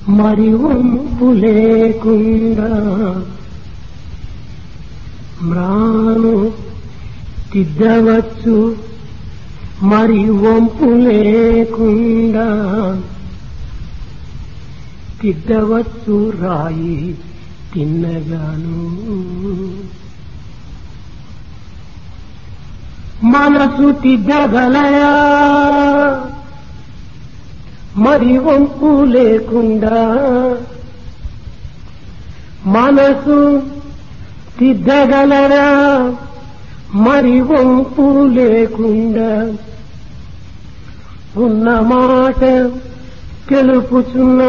మరి వంపు లేకుండా మ్రాను తిద్దవచ్చు మరి వంపు లేకుండా తిద్దవచ్చు రాయి తిన్నగాను మనసు తిద్దగలయా మరి వంపు లేకుండా మనసు తిద్దగలరా మరి వంపు లేకుండా ఉన్న మాట తెలుపుచున్న